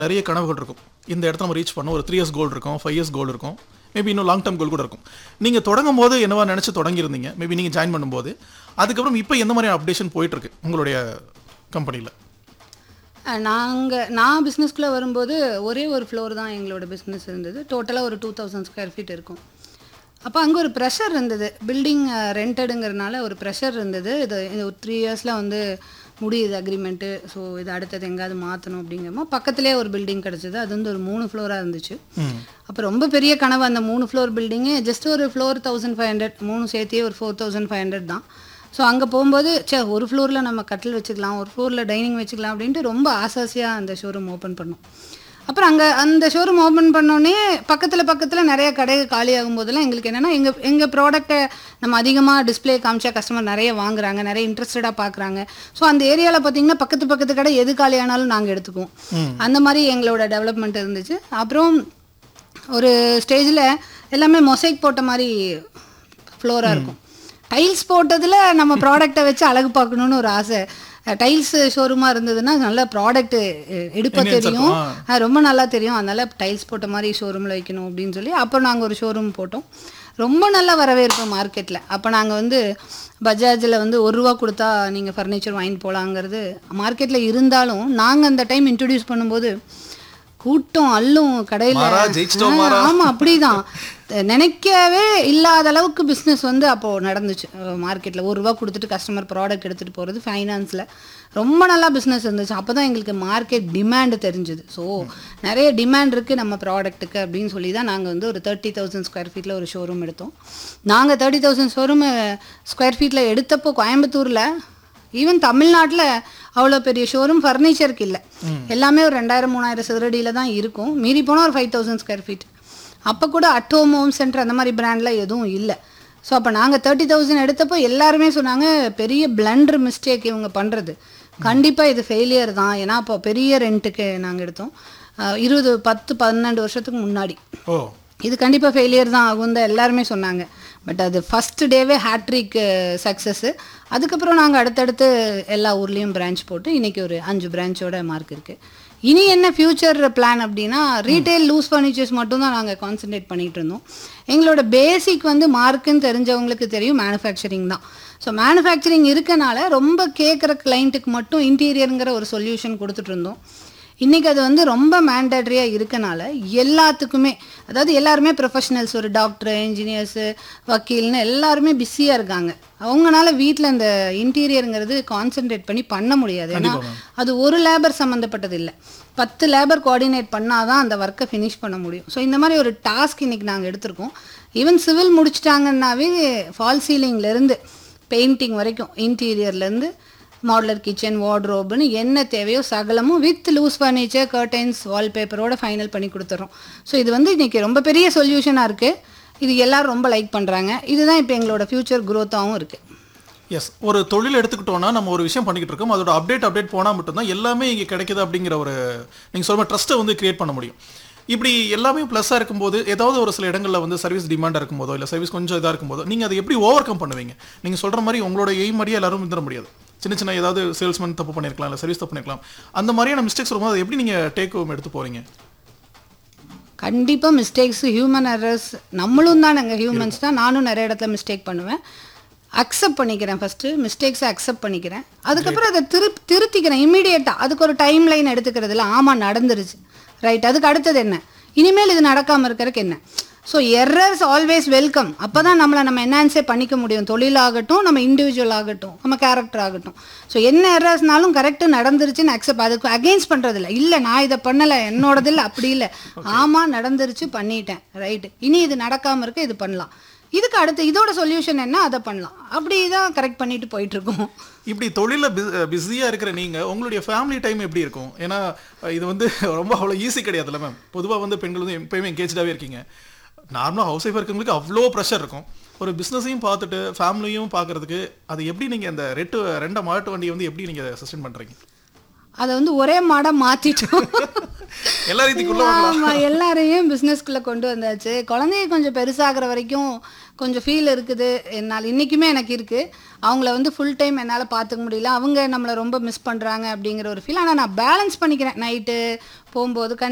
நிறைய கனவுகள் இருக்கும் இந்த இடத்த நம்ம ரீச் பண்ணோம் ஒரு த்ரீ இயர்ஸ் கோல் இருக்கும் ஃபைவ் இயர்ஸ் கோல் இருக்கும் மேபி இன்னும் லாங் டர்ம் கோல் கூட இருக்கும் நீங்கள் தொடங்கும் போது என்னவா நினச்சி தொடங்கியிருந்தீங்க மேபி நீங்கள் ஜாயின் பண்ணும்போது அதுக்கப்புறம் இப்போ எந்த மாதிரி அப்டேஷன் போயிட்டு இருக்கு உங்களுடைய கம்பெனியில் நாங்கள் நான் பிஸ்னஸ்குள்ளே வரும்போது ஒரே ஒரு ஃப்ளோர் தான் எங்களோட பிஸ்னஸ் இருந்தது டோட்டலாக ஒரு டூ தௌசண்ட் ஸ்கொயர் ஃபீட் இருக்கும் அப்போ அங்கே ஒரு ப்ரெஷர் இருந்தது பில்டிங் ரெண்டடுங்கிறனால ஒரு ப்ரெஷர் இருந்தது இது இது ஒரு த்ரீ இயர்ஸில் வந்து முடியுது அக்ரிமெண்ட்டு ஸோ இது அடுத்தது எங்கேயாவது மாற்றணும் அப்படிங்கிறமோ பக்கத்துலேயே ஒரு பில்டிங் கிடச்சிது அது வந்து ஒரு மூணு ஃப்ளோராக இருந்துச்சு அப்போ ரொம்ப பெரிய கனவு அந்த மூணு ஃப்ளோர் பில்டிங்கு ஜஸ்ட் ஒரு ஃப்ளோர் தௌசண்ட் ஃபைவ் ஹண்ட்ரட் மூணு சேர்த்தியே ஒரு ஃபோர் தௌசண்ட் ஃபைவ் ஹண்ட்ரட் தான் ஸோ அங்கே போகும்போது சே ஒரு ஃப்ளோரில் நம்ம கட்டில் வச்சுக்கலாம் ஒரு ஃப்ளோரில் டைனிங் வச்சுக்கலாம் அப்படின்ட்டு ரொம்ப ஆசாசியாக அந்த ஷோரூம் ஓப்பன் பண்ணோம் அப்புறம் அங்கே அந்த ஷோரூம் ஓப்பன் பண்ணோடனே பக்கத்தில் பக்கத்தில் நிறைய கடைகள் காலி ஆகும்போதெல்லாம் எங்களுக்கு என்னென்னா எங்கள் எங்கள் ப்ராடக்ட்டை நம்ம அதிகமாக டிஸ்ப்ளே காமிச்சா கஸ்டமர் நிறைய வாங்குறாங்க நிறைய இன்ட்ரெஸ்டடாக பார்க்குறாங்க ஸோ அந்த ஏரியாவில் பார்த்தீங்கன்னா பக்கத்து பக்கத்து கடை எது காலி ஆனாலும் நாங்கள் எடுத்துக்குவோம் அந்த மாதிரி எங்களோட டெவலப்மெண்ட் இருந்துச்சு அப்புறம் ஒரு ஸ்டேஜில் எல்லாமே மொசைக் போட்ட மாதிரி ஃப்ளோராக இருக்கும் டைல்ஸ் போட்டதில் நம்ம ப்ராடக்ட்டை வச்சு அழகு பார்க்கணுன்னு ஒரு ஆசை டைல்ஸ் ஷோரூமாக இருந்ததுன்னா நல்ல ப்ராடக்ட் எடுப்ப Enhance தெரியும் இருக்கும். ஆ, ரொம்ப நல்லா தெரியும் அதனால டைல்ஸ் போட்ட மாதிரி ஷோரூமில் வைக்கணும் அப்படின்னு சொல்லி அப்போ நாங்கள் ஒரு ஷோரூம் போட்டோம் ரொம்ப நல்ல வரவேற்பு மார்க்கெட்டில் அப்போ நாங்கள் வந்து பஜாஜில் வந்து ஒரு ரூபா கொடுத்தா நீங்கள் ஃபர்னிச்சர் வாங்கிட்டு போகலாங்கிறது மார்க்கெட்டில் இருந்தாலும் நாங்கள் அந்த டைம் இன்ட்ரடியூஸ் பண்ணும்போது கூட்டம் அள்ளும் கடையில் மாறா, ஜெயிச்சிட்டோம் மாறா. ஆமாம் அப்படிதான் நினைக்கவே இல்லாத அளவுக்கு பிஸ்னஸ் வந்து அப்போது நடந்துச்சு மார்க்கெட்டில் ஒரு ரூபா கொடுத்துட்டு கஸ்டமர் ப்ராடக்ட் எடுத்துகிட்டு போகிறது ஃபைனான்ஸில் ரொம்ப நல்லா பிஸ்னஸ் இருந்துச்சு அப்போ தான் எங்களுக்கு மார்க்கெட் டிமாண்டு தெரிஞ்சுது ஸோ நிறைய டிமாண்ட் இருக்குது நம்ம ப்ராடக்ட்டுக்கு அப்படின்னு சொல்லி தான் நாங்கள் வந்து ஒரு தேர்ட்டி தௌசண்ட் ஸ்கொயர் ஃபீட்டில் ஒரு ஷோரூம் எடுத்தோம் நாங்கள் தேர்ட்டி தௌசண்ட் ஷோரூம் ஸ்கொயர் ஃபீட்டில் எடுத்தப்போ கோயம்புத்தூரில் ஈவன் தமிழ்நாட்டில் அவ்வளோ பெரிய ஷோரூம் ஃபர்னிச்சருக்கு இல்லை எல்லாமே ஒரு ரெண்டாயிரம் மூணாயிரம் சதுரடியில் தான் இருக்கும் மீறி போனால் ஒரு ஃபைவ் தௌசண்ட் ஸ்கொயர் ஃபீட் அப்போ கூட அட்டோம் ஹோம் சென்டர் அந்த மாதிரி பிராண்டில் எதுவும் இல்லை ஸோ அப்போ நாங்கள் தேர்ட்டி தௌசண்ட் எடுத்தப்போ எல்லாருமே சொன்னாங்க பெரிய பிளண்டர் மிஸ்டேக் இவங்க பண்ணுறது கண்டிப்பாக இது ஃபெயிலியர் தான் ஏன்னா அப்போ பெரிய ரெண்ட்டுக்கு நாங்கள் எடுத்தோம் அஹ் இருபது பத்து பன்னெண்டு வருஷத்துக்கு முன்னாடி ஓ இது கண்டிப்பாக ஃபெயிலியர் தான் ஆகும் தான் எல்லாருமே சொன்னாங்க பட் அது ஃபஸ்ட் டேவே ஹேட்ரிக் சக்ஸஸ்ஸு அதுக்கப்புறம் நாங்கள் அடுத்தடுத்து எல்லா ஊர்லேயும் பிரான்ச் போட்டு இன்றைக்கி ஒரு அஞ்சு பிரான்ச்சோட மார்க் இருக்குது இனி என்ன ஃப்யூச்சர் பிளான் அப்படின்னா ரீட்டைல் லூஸ் ஃபர்னிச்சர்ஸ் மட்டும் தான் நாங்கள் கான்சென்ட்ரேட் பண்ணிகிட்டு இருந்தோம் எங்களோட பேசிக் வந்து மார்க்குன்னு தெரிஞ்சவங்களுக்கு தெரியும் மேனுஃபேக்சரிங் தான் ஸோ மேனுஃபேக்சரிங் இருக்கனால ரொம்ப கேட்குற கிளைண்ட்டுக்கு மட்டும் இன்டீரியருங்கிற ஒரு சொல்யூஷன் கொடுத்துட்டு இருந்தோம் இன்றைக்கி அது வந்து ரொம்ப மேண்டட்ரியாக இருக்கனால எல்லாத்துக்குமே அதாவது எல்லாருமே ப்ரொஃபஷனல்ஸ் ஒரு டாக்டர் இன்ஜினியர்ஸு வக்கீல்னு எல்லாருமே பிஸியாக இருக்காங்க அவங்கனால வீட்டில் இந்த இன்டீரியருங்கிறது கான்சென்ட்ரேட் பண்ணி பண்ண முடியாது ஏன்னா அது ஒரு லேபர் சம்மந்தப்பட்டது இல்லை பத்து லேபர் கோஆர்டினேட் பண்ணால் தான் அந்த ஒர்க்கை ஃபினிஷ் பண்ண முடியும் ஸோ இந்த மாதிரி ஒரு டாஸ்க் இன்றைக்கி நாங்கள் எடுத்திருக்கோம் ஈவன் சிவில் முடிச்சிட்டாங்கன்னாவே ஃபால் சீலிங்லேருந்து பெயிண்டிங் வரைக்கும் இன்டீரியர்லேருந்து மாடலர் கிச்சன் வார்ட்ரோப்னு என்ன தேவையோ சகலமும் வித் லூஸ் ஃபர்னிச்சர் கர்டைன்ஸ் வால்பேப்பரோட ஃபைனல் பண்ணி கொடுத்துறோம் ஸோ இது வந்து இன்றைக்கி ரொம்ப பெரிய சொல்யூஷனாக இருக்குது இது எல்லாரும் ரொம்ப லைக் பண்ணுறாங்க இதுதான் இப்போ எங்களோட ஃப்யூச்சர் க்ரோத்தாகவும் இருக்குது எஸ் ஒரு தொழில் எடுத்துக்கிட்டோம்னா நம்ம ஒரு விஷயம் பண்ணிக்கிட்டு இருக்கோம் அதோட அப்டேட் அப்டேட் போனால் மட்டும்தான் எல்லாமே இங்கே கிடைக்குது அப்படிங்கிற ஒரு நீங்கள் சொல்ற ட்ரஸ்ட்டை வந்து கிரியேட் பண்ண முடியும் இப்படி எல்லாமே ப்ளஸ்ஸாக இருக்கும்போது ஏதாவது ஒரு சில இடங்களில் வந்து சர்வீஸ் டிமாண்டாக இருக்கும்போதோ இல்லை சர்வீஸ் கொஞ்சம் இதாக இருக்கும்போதோ நீங்கள் அதை எப்படி ஓவர் கம் பண்ணுவீங்க நீங்கள் சொல்கிற மாதிரி உங்களோட எய்ம் மாதிரியே எல்லாரும் வந்துட முடியாது சின்ன சின்ன ஏதாவது சேல்ஸ்மேன் தப்பு பண்ணியிருக்கலாம் இல்லை சர்வீஸ் தப்பு பண்ணிருக்கலாம் அந்த மாதிரியான மிஸ்டேக்ஸ் வரும்போது அதை எப்படி நீங்கள் டேக் ஹோம் எடுத்து போகிறீங்க கண்டிப்பாக மிஸ்டேக்ஸ் ஹியூமன் எரர்ஸ் நம்மளும் தானேங்க ஹியூமன்ஸ் தான் நானும் நிறைய இடத்துல மிஸ்டேக் பண்ணுவேன் அக்செப்ட் பண்ணிக்கிறேன் ஃபஸ்ட்டு மிஸ்டேக்ஸை அக்செப்ட் பண்ணிக்கிறேன் அதுக்கப்புறம் அதை திரு திருத்திக்கிறேன் இமீடியட்டாக அதுக்கு ஒரு டைம் லைன் எடுத்துக்கிறதுல ஆமாம் நடந்துருச்சு ரைட் அதுக்கு அடுத்தது என்ன இனிமேல் இது நடக்காமல் இருக்கிறதுக்கு என்ன ஸோ எரர்ஸ் ஆல்வேஸ் வெல்கம் அப்போ தான் நம்மளை நம்ம என்ஹான்ஸே பண்ணிக்க முடியும் தொழிலாகட்டும் நம்ம இண்டிவிஜுவல் ஆகட்டும் நம்ம கேரக்டர் ஆகட்டும் ஸோ என்ன எரர்ஸ்னாலும் கரெக்டு நடந்துருச்சுன்னு அக்செப்ட் அதுக்கு அகெயின்ஸ்ட் பண்ணுறதில்ல இல்லை நான் இதை பண்ணலை என்னோடது இல்லை அப்படி இல்லை ஆமாம் நடந்துருச்சு பண்ணிட்டேன் ரைட்டு இனி இது நடக்காமல் இருக்க இது பண்ணலாம் இதுக்கு அடுத்து இதோட சொல்யூஷன் என்ன அதை பண்ணலாம் அப்படி தான் கரெக்ட் பண்ணிட்டு போயிட்டு இருக்கோம் இப்படி தொழிலில் பிஸியாக இருக்கிற நீங்கள் உங்களுடைய ஃபேமிலி டைம் எப்படி இருக்கும் ஏன்னா அஹ், இது வந்து ரொம்ப அவ்வளோ ஈஸி கிடையாதுல்ல மேம் பொதுவாக வந்து பெண்கள் வந்து எப்பயுமே எங்கேஜாகவே இருக்கீங்க நார்மலாக ஹவுஸ் ஒய்ஃபாக இருக்கவங்களுக்கு அவ்வளோ ப்ரெஷர் இருக்கும் ஒரு பிஸ்னஸையும் பார்த்துட்டு ஃபேமிலியும் பார்க்கறதுக்கு அது எப்படி நீங்கள் அந்த ரெட்டு ரெண்டை மாட்டு வண்டியை வந்து எப்படி நீங்கள் சஸ்டெயின் பண்ணுறீங்க அதை வந்து ஒரே மாடா மாற்றிட்டோம் எல்லா ரீதிக்குள்ள வாங்கலாம் ஆமா எல்லாரையும் பிஸ்னஸ்குள்ளே கொண்டு வந்தாச்சு குழந்தைய கொஞ்சம் பெருசாகிற வரைக்கும் கொஞ்சம் ஃபீல் இருக்குது என்னால் இன்றைக்குமே எனக்கு இருக்குது அவங்கள வந்து ஃபுல் டைம் என்னால் பார்த்துக்க முடியல அவங்க நம்மளை ரொம்ப மிஸ் பண்ணுறாங்க அப்படிங்கிற ஒரு ஃபீல் ஆனால் நான் பேலன்ஸ் பண்ணிக்கிறேன் நைட்டு போகும்போது